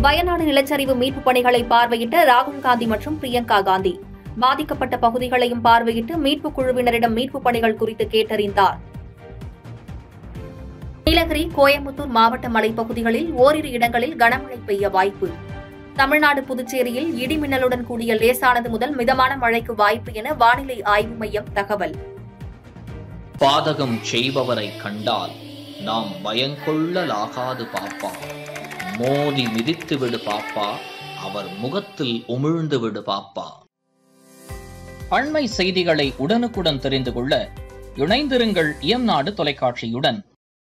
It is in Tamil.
வயநாடு நிலச்சரிவு மீட்புப் பணிகளை பார்வையிட்ட ராகுல் காந்தி மற்றும் பிரியங்கா காந்தி பாதிக்கப்பட்ட பகுதிகளையும் பார்வையிட்டு மீட்புக் குழுவினரிடம் மீட்புப் பணிகள் குறித்து கேட்டறிந்தார் நீலகிரி கோயம்புத்தூர் மாவட்ட மலைப்பகுதிகளில் ஓரிரு இடங்களில் கனமழை பெய்ய வாய்ப்பு தமிழ்நாடு புதுச்சேரியில் இடி மின்னலுடன் கூடிய லேசானது முதல் மிதமான மழைக்கு வாய்ப்பு என வானிலை ஆய்வு மையம் தகவல் பாதகம் செய்பவரை கண்டால் நாம் பயங்கொள்ளலாகாது பாப்பா மோதி மிதித்து விடு பாப்பா அவர் முகத்தில் உமிழ்ந்து விடு பாப்பா அண்மை செய்திகளை உடனுக்குடன் தெரிந்து கொள்ள இணைந்திருங்கள் இயம்நாடு தொலைக்காட்சியுடன்